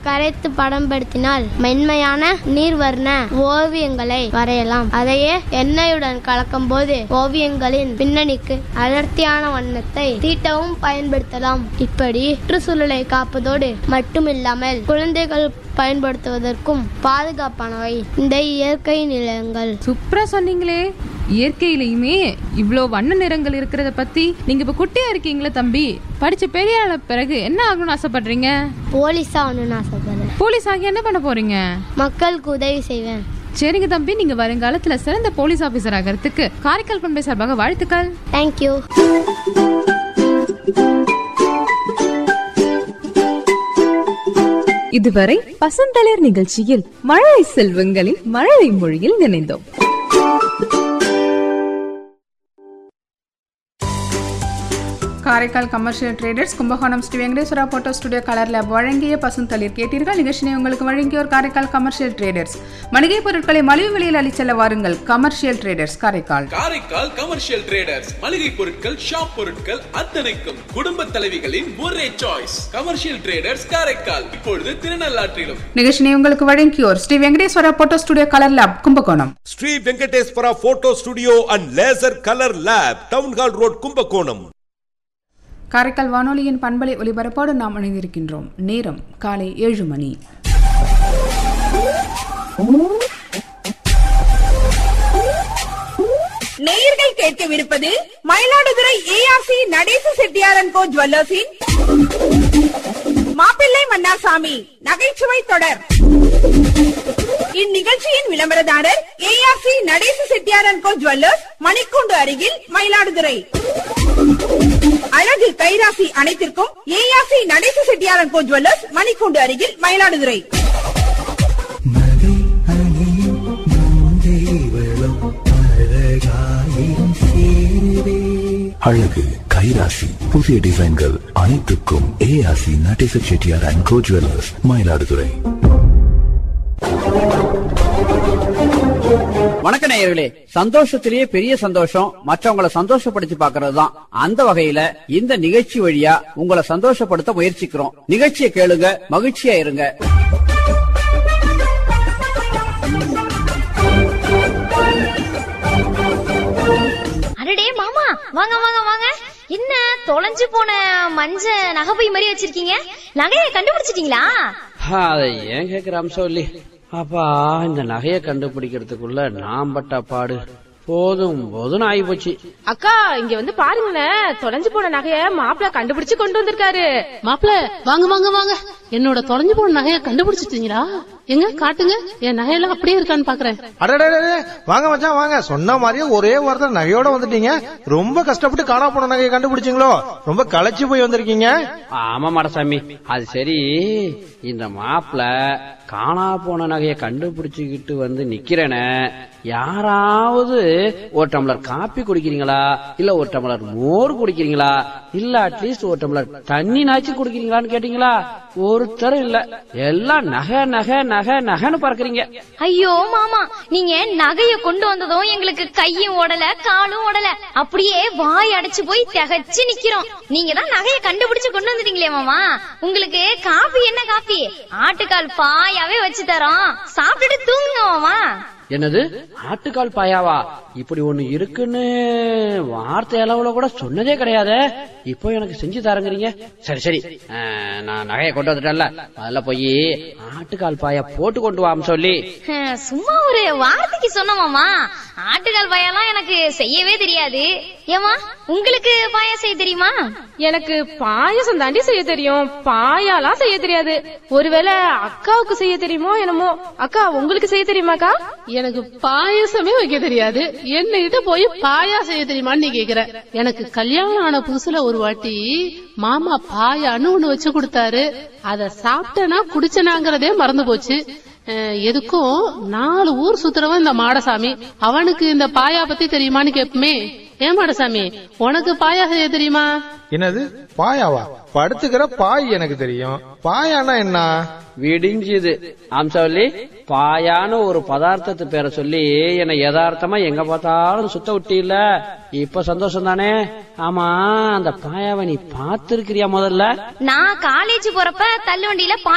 கரைத்து படம்படுத்தினால் மென்மையான நீர்வர்ண ஓவியங்களை வரையலாம் அதையே எண்ணெயுடன் கலக்கும் போது ஓவியங்களின் பின்னணிக்கு அடர்த்தியான வண்ணத்தை தீட்டவும் பயன்படுத்தலாம் இப்படி சுற்றுச்சூழலை காப்பதோடு மட்டுமில்லாமல் குழந்தைகள் பயன்படுத்துவதற்கும் பாதுகாப்பானவை இந்த இயற்கை நிலங்கள் சூப்பரா சொன்னீங்களே இயற்கையிலையுமே இவ்வளோ வண்ண நிறங்கள் இருக்கிறத பத்தி நீங்க இப்ப குட்டியா இருக்கீங்களே தம்பி படிச்ச பெரிய ஆள பிறகு என்ன ஆகணும்னு ஆசைப்படுறீங்க போலீஸா ஒன்றுன்னு ஆசைப்படுறேன் போலீஸ் ஆகி என்ன பண்ண போறீங்க மக்களுக்கு உதவி செய்வேன் சரிங்க தம்பி நீங்க வருங்காலத்துல சிறந்த போலீஸ் ஆபீசர் ஆகிறதுக்கு காரைக்கால் பண்பை சார்பாக வாழ்த்துக்கள் தேங்க்யூ இதுவரை பசந்தளிர் நிகழ்ச்சியில் மழலை செல்வங்களின் மழலை மொழியில் நினைந்தோம் Karaikal commercial traders Kumbakonam Sri Venkateswara photo studio colour lab வழங்கிய பசுந்தளிர் கேட்டீர்கள் நிகழ்ச்சியை உங்களுக்கு வழங்கியோர் காரைக்கால் கமர்ஷியல் ட்ரேடர்ஸ் மளிகை பொருட்களை மலிவு விலையில் அளிச்செல்ல வாருங்கள் commercial traders Karaikal Karaikal commercial traders மளிகை பொருட்கள் ஷாப் பொருட்கள் அத்தனைக்கும் குடும்ப தலைவிகளின் ஒரே சாய்ஸ் கமர்ஷியல் ட்ரேடர்ஸ் காரைக்கால் இப்பொழுது திருநள்ளாற்றிலும் நிகழ்ச்சியை உங்களுக்கு வழங்கியோர் Sri Venkateswara photo studio colour lab Kumbakonam Sri Venkateswara photo studio and laser colour lab town hall road Kumbakonam Karaikal வானொலியின் பண்பலை ஒலிபரப்போடு நாம் இணைந்திருக்கின்றோம் நேரம் காலை ஏழு மணி நேயர்கள் கேட்கவிருப்பது மயிலாடுதுறை ஏஆர்சி நடேச செட்டியாரன் கோ ஜுவல்லர்ஸின் மாப்பிள்ளை மன்னாசாமி நகைச்சுவை தொடர் இந்நிகழ்ச்சியின் விளம்பரதாரர் ஏஆர்சி நடேச செட்டியாரன் கோ ஜுவல்லர்ஸ் மணிக்கூண்டு அருகில் மயிலாடுதுறை அழகு கைராசி அனைத்திற்கும் ஏஆர்சி நடேச செட்டியாரன் கோ ஜுவல்லர்ஸ் மணிக்கூண்டு அருகில் மயிலாடுதுறை மலை அணியும் தெய்வளம் அழகாயிரம் சேருவே அழகு கைராசி புதிய டிசைன்கள் அனைத்துக்கும் ஏஆசி Natesa Chettiar and co jewellers Mayiladuthurai வணக்க நேயர்களே சந்தோஷத்திலேயே பெரிய சந்தோஷம் மற்றவங்களை சந்தோஷப்படுத்தி பாக்குறது தான் அந்த வகையில இந்த நிகழ்ச்சி வழியா உங்களை சந்தோஷப்படுத்த முயற்சிக்கிறோம் நிகழ்ச்சியை கேளுங்க மகிழ்ச்சியா இருங்க அடடே மாமா வாங்க வாங்க வாங்க என்ன தொலைஞ்சு போன மஞ்ச நகைப்பை மாதிரி வச்சிருக்கீங்க நகையை கண்டுபிடிச்சிட்டீங்களா அதை ஏன் கேக்குற அம்சம் இல்லி அப்பா இந்த நகையை கண்டுபிடிக்கிறதுக்குள்ள நான் பட்ட பாடு போதும் போதும் ஆகி போச்சு அக்கா இங்க வந்து பாருங்களேன் தொலைஞ்சு போன நகைய மாப்பிள்ள கண்டுபிடிச்சு கொண்டு வந்திருக்காரு மாப்பிள வாங்க வாங்க வாங்க என்னோட தொலைஞ்சு போன நகைய கண்டுபிடிச்சிட்டீங்களா எங்க காட்டுங்க என் நகையெல்லாம் அப்படியே இருக்கான்னு பாக்குறேன் அடடே வாங்க மச்சான் வாங்க சொன்ன மாதிரியே ஒரே வாரத்தில் நகையோட வந்துட்டீங்க ரொம்ப கஷ்டப்பட்டு காணா போன நகையை கண்டுபிடிச்சிங்களோ ரொம்ப களைச்சு போய் வந்திருக்கீங்க ஆமா மடசாமி அது சரி இந்த மாப்பிள காணா போன நகையை கண்டுபிடிச்சுக்கிட்டு வந்து நிக்கிறேனே யாராவது ஒரு டம்ளர் காப்பி குடிக்கிறீங்களா இல்ல ஒரு டம்ளர் மோர் குடிக்கிறீங்களா இல்ல அட்லீஸ்ட் ஒரு டம்ளர் தண்ணி நாச்சு குடிக்கிறீங்களான்னு கேட்டீங்களா ஒருத்தரும் இல்ல எல்லாம் நகை நகை நகை நகைன்னு பறக்குறீங்க ஐயோ மாமா நீங்க நகைய கொண்டு வந்ததும் எங்களுக்கு கையும் ஓடல காலும் ஓடல அப்படியே வாய் அடைச்சு போய் திகச்சு நிக்கிறோம் நீங்க தான் நகைய கண்டுபிடிச்சு கொண்டு வந்துட்டீங்களே மாமா உங்களுக்கு காபி என்ன காபி ஆட்டுக்கால் பாயாவே வச்சு தரோம் சாப்பிட்டுட்டு தூங்குங்க மாமா என்னது ஆட்டுக்கால் பாயாவா இப்படி ஒண்ணு இருக்குன்னு வார்த்தை அளவுல கூட சொன்னதே கிடையாது இப்போ எனக்கு செஞ்சு தரங்குறீங்க சரி சரி அஹ், நான் நகையை கொண்டு வந்துட்டேன்ல அதில் போய் ஆட்டுக்கால் பாயா போட்டு கொண்டு வாம் சொல்லி ஹம், சும்மா ஒரு வார்த்தைக்கு சொன்ன மாமா ஆட்டுக்கால் பாயெல்லாம் எனக்கு செய்யவே தெரியாது ஏமா உங்களுக்கு பாயா செய்ய தெரியுமா எனக்கு பாயசம் தாண்டி செய்ய தெரியும் பாயாலாம் செய்ய தெரியாது ஒருவேளை அக்காவுக்கு செய்ய தெரியுமோ என்னமோ அக்கா உங்களுக்கு செய்ய தெரியுமாக்கா எனக்கு பாயசமே வைக்க தெரியாது என்னகிட்ட போய் பாயா செய்ய தெரியுமான்னு நீ கேக்குற எனக்கு கல்யாணம் ஆன புதுசுல ஒரு வாட்டி மாமா பாயான்னு ஒண்ணு வச்சு கொடுத்தாரு அத சாப்பிட்டனா குடிச்சனாங்கிறதே மறந்து போச்சு அஹ், எதுக்கும் நாலு ஊர் சுத்துறவன் இந்த மாடசாமி அவனுக்கு இந்த பாயா பத்தி தெரியுமான்னு கேப்பமே ஏன் மாடசாமி உனக்கு பாயா செய்ய தெரியுமா என்னது பாயாவா படுத்துக்கிற பாய் எனக்கு தெரியும் பாயானா என்ன விடிஞ்சுது அம்சவல்லி பாயான்னு ஒரு பதார்த்தத்து பேரை சொல்லி என்னை யதார்த்தமா எங்க பார்த்தாலும் சுத்த விட்டில இப்ப சந்தோஷம் தானே ஆமா அந்த பாயாவை நீ பார்த்திருக்கிறியா முதல்ல நான் காலேஜ் போறப்ப தள்ளுவண்டியில பாய்